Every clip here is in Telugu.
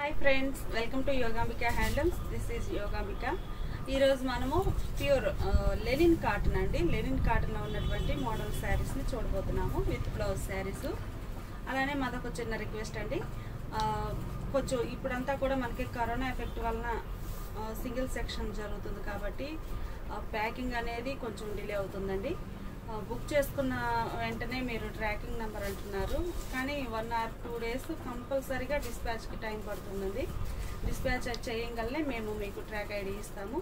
hi friends welcome to Yogambika handlooms this is Yogambika ఈరోజు మనము ప్యూర్ లెనిన్ కాటన్ అండి లెనిన్ కాటన్లో ఉన్నటువంటి మోడల్ శారీస్ని చూడబోతున్నాము విత్ బ్లౌజ్ శారీస్ అలానే మాదొక చిన్న రిక్వెస్ట్ అండి ఆ, కొంచెం ఇప్పుడంతా కూడా మనకి కరోనా ఎఫెక్ట్ వలన సింగిల్ సెక్షన్ జరుగుతుంది కాబట్టి ప్యాకింగ్ అనేది కొంచెం డిలే అవుతుందండి ఆ, బుక్ చేసుకున్న వెంటనే మీరు ట్రాకింగ్ నెంబర్ అంటున్నారు కానీ వన్ ఆర్ టూ డేస్ కంపల్సరీగా డిస్పాచ్కి టైం పడుతుందండి డిస్పాచ్ చేయగలనే మేము మీకు ట్రాక్ ఐడి ఇస్తాము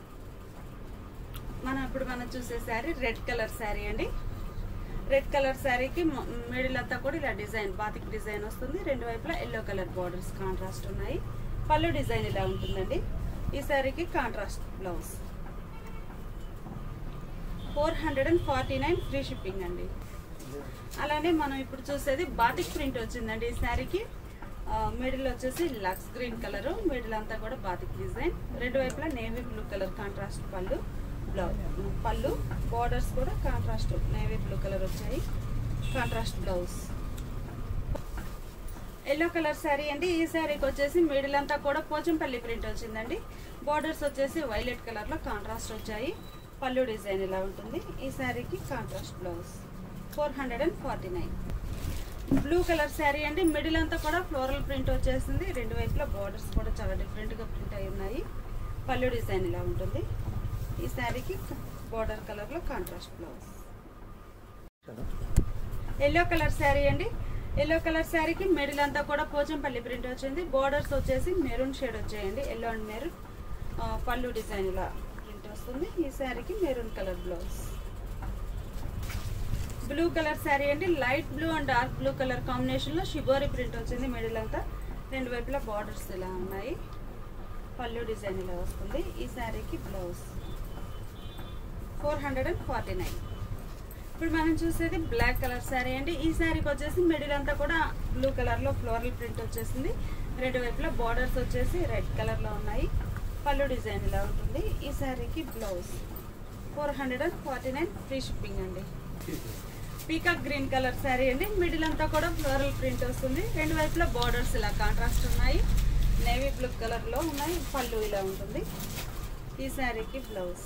మనం ఇప్పుడు మనం చూసే శారీ రెడ్ కలర్ శారీ అండి రెడ్ కలర్ శారీకి మిడిల్ అంతా కూడా ఇలా డిజైన్ బాతిక్ డిజైన్ వస్తుంది రెండు వైపులా ఎల్లో కలర్ బార్డర్స్ కాంట్రాస్ట్ ఉన్నాయి పళ్ళు డిజైన్ ఇలా ఉంటుందండి ఈ శారీకి contrast blouse four hundred and forty nine free shipping అండి అలానే మనం ఇప్పుడు చూసేది బాతిక్ ప్రింట్ వచ్చిందండి ఈ శారీకి మిడిల్ వచ్చేసి లక్స్ గ్రీన్ కలర్ మిడిల్ అంతా కూడా బాతిక్ డిజైన్ రెండు వైపులా నేవీ బ్లూ కలర్ కాంట్రాస్ట్ పళ్ళు బ్లౌజ్ పళ్ళు బార్డర్స్ కూడా కాంట్రాస్ట్ నేవీ బ్లూ కలర్ వచ్చాయి contrast blouse yellow colour sari అండి ఈ శారీకి వచ్చేసి మిడిల్ అంతా కూడా పోచంపల్లి ప్రింట్ వచ్చిందండి బార్డర్స్ వచ్చేసి వైలెట్ కలర్లో కాంట్రాస్ట్ వచ్చాయి పళ్ళు డిజైన్ ఇలా ఉంటుంది ఈ శారీకి contrast blouse four hundred and forty nine blue colour sari అండి మిడిల్ అంతా కూడా ఫ్లోరల్ ప్రింట్ వచ్చేసింది రెండు వైపులా బార్డర్స్ కూడా చాలా డిఫరెంట్గా ప్రింట్ అయి ఉన్నాయి పళ్ళు డిజైన్ ఇలా ఉంటుంది ఈ శారీకి బార్డర్ కలర్లో contrast blouse yellow colour sari అండి ఎల్లో కలర్ శారీకి మిడిల్ అంతా కూడా పోచంపల్లి ప్రింట్ వచ్చింది బార్డర్స్ వచ్చేసి మెరూన్ షేడ్ వచ్చాయండి ఎల్లో అండ్ మెరూన్ పళ్ళు డిజైన్ ఇలా ప్రింట్ వస్తుంది ఈ శారీకి maroon colour blouse blue colour sari అండి light blue and dark blue colour కాంబినేషన్లో షిబోరి ప్రింట్ వచ్చింది మిడిల్ అంతా రెండు వైపులా బార్డర్స్ ఇలా ఉన్నాయి పళ్ళు డిజైన్ ఇలా వస్తుంది ఈ శారీకి blouse four hundred and forty nine ఇప్పుడు మనం చూసేది బ్లాక్ కలర్ శారీ అండి ఈ శారీకి వచ్చేసి మిడిల్ అంతా కూడా బ్లూ కలర్లో ఫ్లోరల్ ప్రింట్ వచ్చేసింది రెండు వైపులా బార్డర్స్ వచ్చేసి రెడ్ కలర్లో ఉన్నాయి పళ్ళు డిజైన్ ఇలా ఉంటుంది ఈ శారీకి blouse four hundred and forty nine free shipping అండి పీకాక్ గ్రీన్ కలర్ శారీ అండి మిడిల్ అంతా కూడా ఫ్లోరల్ ప్రింట్ వస్తుంది రెండు వైపులా బార్డర్స్ ఇలా కాంట్రాస్ట్ ఉన్నాయి నేవీ బ్లూ కలర్లో ఉన్నాయి పళ్ళు ఇలా ఉంటుంది ఈ శారీకి బ్లౌజ్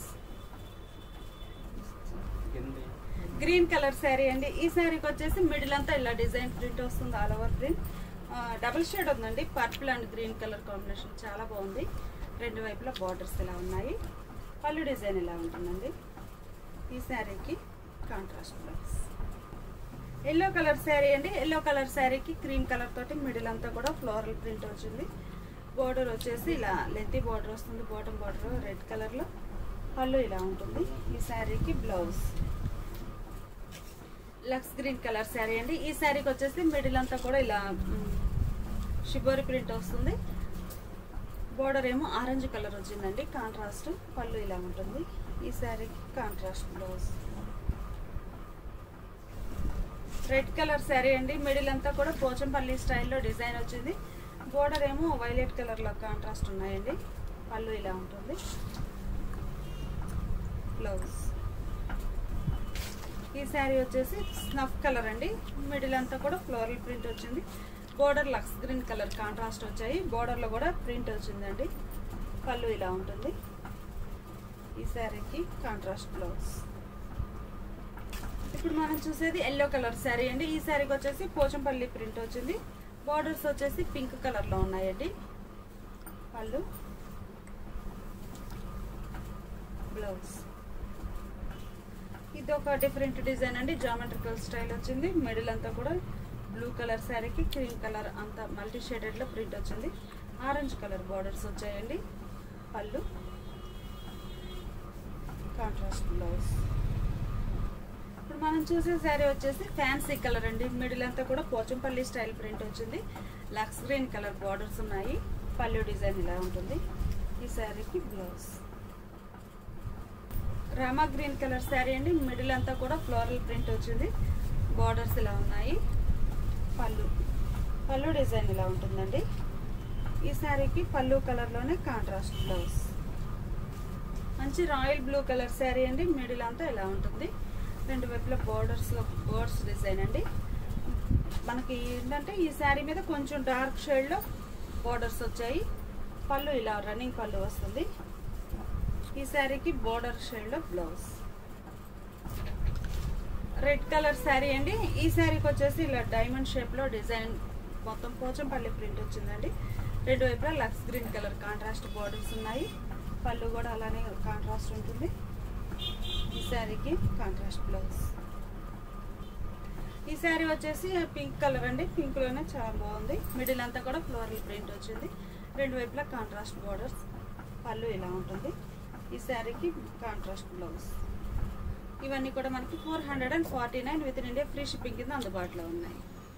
గ్రీన్ కలర్ శారీ అండి ఈ శారీకి వచ్చేసి మిడిల్ అంతా ఇలా డిజైన్ ప్రింట్ వస్తుంది all over print double shade ఉందండి purple and green colour combination చాలా బాగుంది రెండు వైపులా బార్డర్స్ ఇలా ఉన్నాయి పళ్ళు డిజైన్ ఇలా ఉంటుందండి ఈ శారీకి contrast blouse yellow colour sari అండి ఎల్లో కలర్ శారీకి క్రీమ్ కలర్ తోటి మిడిల్ అంతా కూడా ఫ్లోరల్ ప్రింట్ వచ్చింది బోర్డర్ వచ్చేసి ఇలా లెంతీ బార్డర్ వస్తుంది బాటమ్ బార్డర్ రెడ్ కలర్లో పళ్ళు ఇలా ఉంటుంది ఈ శారీకి blouse lux green colour sari అండి ఈ శారీకి వచ్చేసి మిడిల్ అంతా కూడా ఇలా షిబోరి ప్రింట్ వస్తుంది బోర్డర్ ఏమో ఆరెంజ్ కలర్ వచ్చిందండి కాంట్రాస్ట్ పళ్ళు ఇలా ఉంటుంది ఈ శారీకి contrast blouse red colour sari అండి మిడిల్ అంతా కూడా పోచంపల్లి స్టైల్లో డిజైన్ వచ్చింది బోర్డర్ ఏమో వైలెట్ కలర్లో కాంట్రాస్ట్ ఉన్నాయండి పళ్ళు ఇలా ఉంటుంది బ్లౌజ్ ఈ శారీ వచ్చేసి స్నఫ్ కలర్ అండి మిడిల్ అంతా కూడా ఫ్లోరల్ ప్రింట్ వచ్చింది border lux green colour contrast వచ్చాయి బోర్డర్లో కూడా ప్రింట్ వచ్చిందండి పళ్ళు ఇలా ఉంటుంది ఈ శారీకి కాంట్రాస్ట్ బ్లౌజ్ ఇప్పుడు మనం చూసేది ఎల్లో కలర్ శారీ అండి ఈ శారీకి వచ్చేసి పోచంపల్లి ప్రింట్ వచ్చింది బార్డర్స్ వచ్చేసి పింక్ కలర్లో ఉన్నాయండి పళ్ళు బ్లౌజ్ ఇది ఒక డిఫరెంట్ డిజైన్ అండి జామెట్రికల్ స్టైల్ వచ్చింది మిడిల్ అంతా కూడా బ్లూ కలర్ శారీకి క్రీమ్ కలర్ అంతా మల్టీ షేడెడ్లో ప్రింట్ వచ్చింది ఆరెంజ్ కలర్ బార్డర్స్ వచ్చాయండి పళ్ళు కాంట్రాస్ట్ బ్లౌజ్ ఇప్పుడు మనం చూసే శారీ వచ్చేసి ఫ్యాన్సీ కలర్ అండి మిడిల్ అంతా కూడా పోచంపల్లి స్టైల్ ప్రింట్ వచ్చింది లక్స్ గ్రీన్ కలర్ బార్డర్స్ ఉన్నాయి పళ్ళు డిజైన్ ఇలా ఉంటుంది ఈ శారీకి blouse Rama green colour sari అండి మిడిల్ అంతా కూడా ఫ్లోరల్ ప్రింట్ వచ్చింది బార్డర్స్ ఇలా ఉన్నాయి పళ్ళు పళ్ళు డిజైన్ ఇలా ఉంటుందండి ఈ శారీకి పళ్ళు కలర్లోనే కాంట్రాస్ట్ బ్లౌజ్ మంచి రాయల్ బ్లూ కలర్ శారీ అండి మిడిల్ అంతా ఇలా ఉంటుంది రెండు వైపుల బోర్డర్స్లో బోర్డ్స్ డిజైన్ అండి మనకి ఏంటంటే ఈ శారీ మీద కొంచెం డార్క్ షేడ్లో బోర్డర్స్ వచ్చాయి పళ్ళు ఇలా రన్నింగ్ పళ్ళు వస్తుంది ఈ శారీకి బోర్డర్ షేడ్లో బ్లౌజ్ రెడ్ కలర్ శారీ అండి ఈ శారీకి వచ్చేసి ఇలా డైమండ్ షేప్లో డిజైన్ మొత్తం పోచంపల్లి ప్రింట్ వచ్చిందండి రెండు వైపులా lux green colour contrast borders ఉన్నాయి పళ్ళు కూడా అలానే కాంట్రాస్ట్ ఉంటుంది ఈ శారీకి కాంట్రాస్ట్ బ్లౌజ్ ఈ శారీ వచ్చేసి పింక్ కలర్ అండి పింక్లోనే చాలా బాగుంది మిడిల్ అంతా కూడా ఫ్లోరల్ ప్రింట్ వచ్చింది రెండు వైపులా కాంట్రాస్ట్ బార్డర్స్ పళ్ళు ఇలా ఉంటుంది ఈ శారీకి కాంట్రాస్ట్ బ్లౌజ్ ఇవన్నీ కూడా మనకి four hundred and forty nine within India free shipping కింద అందుబాటులో ఉన్నాయి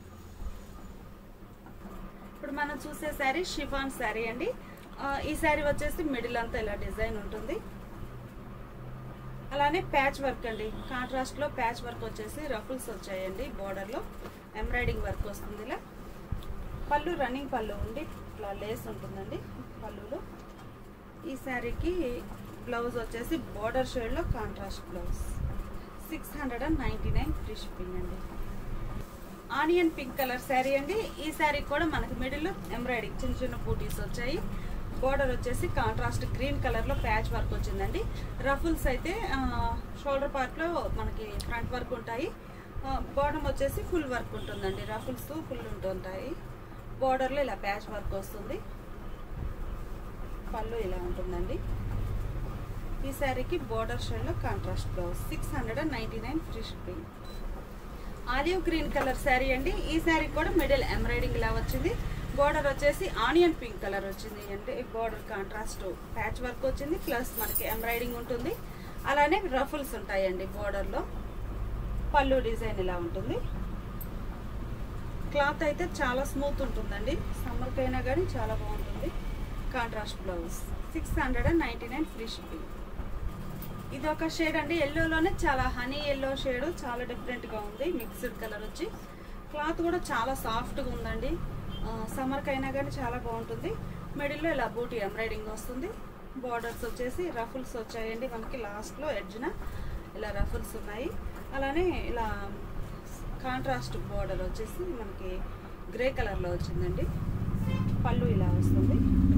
ఇప్పుడు మనం చూసే శారీ షిఫాన్ శారీ అండి ఆ, ఈ శారీ వచ్చేసి మిడిల్ అంతా ఇలా డిజైన్ ఉంటుంది అలానే ప్యాచ్ వర్క్ అండి కాంట్రాస్ట్ లో ప్యాచ్ వర్క్ వచ్చేసి రఫుల్స్ వచ్చాయండి border లో ఎంబ్రాయిడింగ్ వర్క్ వస్తుంది ఇలా పళ్ళు రన్నింగ్ పళ్ళు ఉండి ఇట్లా లేస్ ఉంటుందండి పళ్ళులో ఈ శారీకి బ్లౌజ్ వచ్చేసి బార్డర్ షేడ్లో contrast blouse six hundred and ninety nine free shipping అండి ఆనియన్ పింక్ కలర్ శారీ అండి ఈ శారీ కూడా మనకి మిడిల్ ఎంబ్రాయిడింగ్ చిన్న చిన్న బూటీస్ వచ్చాయి బోర్డర్ వచ్చేసి కాంట్రాస్ట్ గ్రీన్ కలర్ లో ప్యాచ్ వర్క్ వచ్చిందండి రఫుల్స్ అయితే షోల్డర్ పార్ట్ లో మనకి ఫ్రంట్ వర్క్ ఉంటాయి బాటమ్ వచ్చేసి ఫుల్ వర్క్ ఉంటుందండి రఫుల్స్ ఫుల్ ఉంటుంటాయి బోర్డర్ లో ఇలా ప్యాచ్ వర్క్ వస్తుంది పళ్ళు ఇలా ఉంటుందండి ఈ శారీకి బోర్డర్ షేడ్ లో contrast blouse six hundred and ninety nine free shipping olive green colour sari అండి ఈ శారీ కూడా మిడిల్ ఎంబ్రాయిడింగ్ ఇలా వచ్చింది బోర్డర్ వచ్చేసి ఆనియన్ పింక్ కలర్ వచ్చింది అంటే బోర్డర్ కాంట్రాస్ట్ ప్యాచ్ వర్క్ వచ్చింది ప్లస్ మనకి ఎంబ్రాయిడింగ్ ఉంటుంది అలానే రఫుల్స్ ఉంటాయండి బోర్డర్లో పళ్ళు డిజైన్ ఇలా ఉంటుంది క్లాత్ అయితే చాలా స్మూత్ ఉంటుందండి సమ్మర్కైనా కానీ చాలా బాగుంటుంది contrast blouse six hundred and ninety nine free shipping ఇది ఒక షేడ్ అండి ఎల్లోలోనే చాలా హనీ ఎల్లో షేడ్ చాలా డిఫరెంట్గా ఉంది మిక్స్డ్ కలర్ వచ్చి క్లాత్ కూడా చాలా సాఫ్ట్గా ఉందండి సమ్మర్కి అయినా కానీ చాలా బాగుంటుంది మిడిల్లో ఇలా బూటీ ఎంబ్రాయిడింగ్ వస్తుంది బార్డర్స్ వచ్చేసి రఫుల్స్ వచ్చాయండి మనకి లాస్ట్లో ఎడ్జ్న ఇలా రఫుల్స్ ఉన్నాయి అలానే ఇలా కాంట్రాస్ట్ బార్డర్ వచ్చేసి మనకి గ్రే కలర్లో వచ్చిందండి పళ్ళు ఇలా వస్తుంది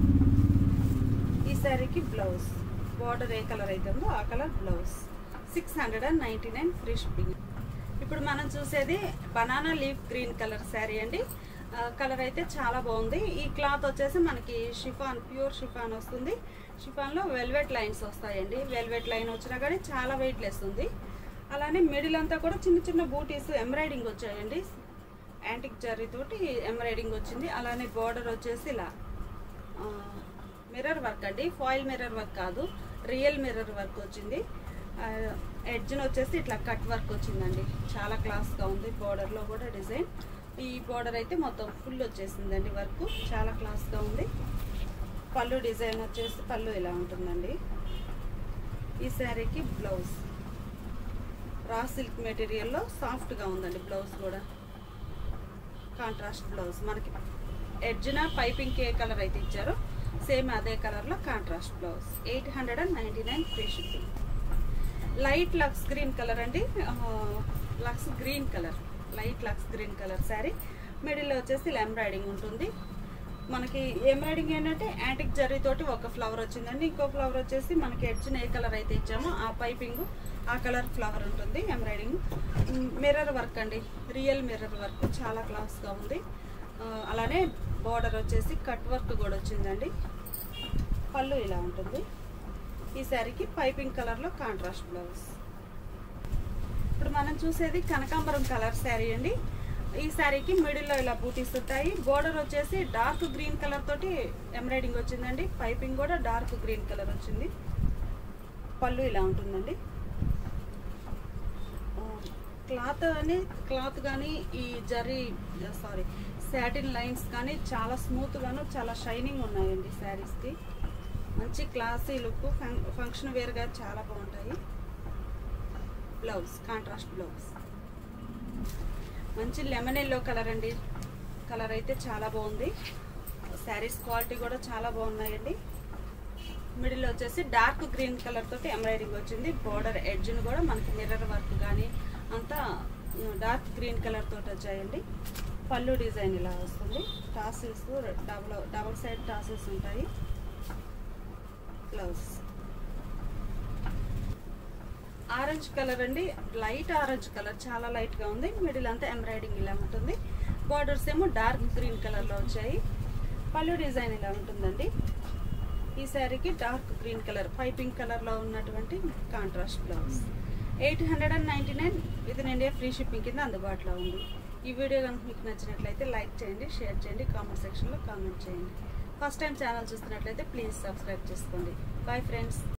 ఈ శారీకి బ్లౌజ్ బార్డర్ ఏ కలర్ అయితే ఉందో ఆ colour blouse six hundred and ninety nine free shipping ఇప్పుడు మనం చూసేది banana leaf green colour sari అండి కలర్ అయితే చాలా బాగుంది ఈ క్లాత్ వచ్చేసి మనకి షిఫాన్ ప్యూర్ షిఫాన్ వస్తుంది షిఫాన్లో వెల్వెట్ లైన్స్ వస్తాయండి వెల్వెట్ లైన్ వచ్చినా కానీ చాలా వెయిట్ లెస్ ఉంది అలానే మిడిల్ అంతా కూడా చిన్న చిన్న బూటీస్ ఎంబ్రాయిడింగ్ వచ్చాయండి యాంటిక్ జరీ తోటి ఎంబ్రాయిడింగ్ వచ్చింది అలానే బార్డర్ వచ్చేసి ఇలా మిర్రర్ వర్క్ అండి ఫాయిల్ మిర్రర్ వర్క్ కాదు రియల్ మిర్రర్ వర్క్ వచ్చింది ఎడ్జ్ని వచ్చేసి ఇట్లా కట్ వర్క్ వచ్చిందండి చాలా క్లాస్గా ఉంది బార్డర్లో కూడా డిజైన్ ఈ బార్డర్ అయితే మొత్తం ఫుల్ వచ్చేసిందండి వర్క్ చాలా క్లాస్గా ఉంది పళ్ళు డిజైన్ వచ్చేసి పళ్ళు ఇలా ఉంటుందండి ఈ శారీకి బ్లౌజ్ రా సిల్క్ మెటీరియల్లో సాఫ్ట్గా ఉందండి బ్లౌజ్ కూడా కాంట్రాస్ట్ బ్లౌజ్ మనకి ఎడ్జ్న పైపింగ్ ఏ కలర్ అయితే ఇచ్చారో సేమ్ అదే కలర్లో contrast blouse eight hundred and ninety nine free shipping light lux green colour అండి lux green colour light lux green colour sari మిడిల్లో వచ్చేసి ఇలా ఎంబ్రాయిడింగ్ ఉంటుంది మనకి ఎంబ్రాయిడింగ్ ఏంటంటే యాంటిక్ జరీ తోటి ఒక ఫ్లవర్ వచ్చిందండి ఇంకో ఫ్లవర్ వచ్చేసి మనకి ఎడ్జ్న ఏ కలర్ అయితే ఇచ్చామో ఆ పైపింగ్ ఆ కలర్ ఫ్లవర్ ఉంటుంది ఎంబ్రాయిడింగ్ మిర్రర్ వర్క్ అండి రియల్ మిర్రర్ వర్క్ చాలా క్లాస్గా ఉంది ఆ, అలానే బార్డర్ వచ్చేసి కట్ వర్క్ కూడా వచ్చిందండి పళ్ళు ఇలా ఉంటుంది ఈ శారీకి పైపింగ్ కలర్లో కాంట్రాస్ట్ బ్లౌజ్ ఇప్పుడు మనం చూసేది కనకాంబరం కలర్ శారీ అండి ఈ శారీకి మిడిల్లో ఇలా బూటీస్ ఉంటాయి బోర్డర్ వచ్చేసి డార్క్ గ్రీన్ కలర్ తోటి ఎంబ్రాయిడింగ్ వచ్చిందండి పైపింగ్ కూడా డార్క్ గ్రీన్ కలర్ వచ్చింది పళ్ళు ఇలా ఉంటుందండి క్లాత్ అని క్లాత్ కానీ ఈ జరీ సారీ శాటిన్ లైన్స్ కానీ చాలా స్మూత్గాను చాలా షైనింగ్ ఉన్నాయండి శారీస్కి మంచి క్లాసీ లుక్ ఫంక్షన్ వేర్గా చాలా బాగుంటాయి బ్లౌజ్ కాంట్రాస్ట్ బ్లౌజ్ మంచి లెమన్ ఎల్లో కలర్ అండి కలర్ అయితే చాలా బాగుంది శారీస్ క్వాలిటీ కూడా చాలా బాగున్నాయండి మిడిల్ వచ్చేసి డార్క్ గ్రీన్ కలర్ తోటి ఎంబ్రాయిడింగ్ వచ్చింది బోర్డర్ ఎడ్జ్ని కూడా మనకి మిర్రర్ వర్క్ కానీ అంతా డార్క్ గ్రీన్ కలర్ తోటి వచ్చాయండి పళ్ళు డిజైన్ ఇలా వస్తుంది tassels double double side tassels ఉంటాయి బ్లౌజ్ ఆరెంజ్ కలర్ అండి లైట్ ఆరెంజ్ కలర్ చాలా లైట్గా ఉంది మిడిల్ అంతా ఎంబ్రాయిడింగ్ ఇలా ఉంటుంది బార్డర్స్ ఏమో డార్క్ గ్రీన్ కలర్లో వచ్చాయి పళ్ళు డిజైన్ ఇలా ఉంటుందండి ఈ శారీకి డార్క్ గ్రీన్ కలర్ పైపింగ్ కలర్లో ఉన్నటువంటి contrast blouse eight hundred and ninety nine within India free shipping కింద అందుబాటులో ఉంది ఈ వీడియో కనుక మీకు నచ్చినట్లయితే లైక్ చేయండి షేర్ చేయండి కామెంట్ సెక్షన్లో కామెంట్ చేయండి ఫస్ట్ టైం ఛానల్ చూస్తున్నట్లయితే ప్లీజ్ సబ్స్క్రైబ్ చేసుకోండి బాయ్ ఫ్రెండ్స్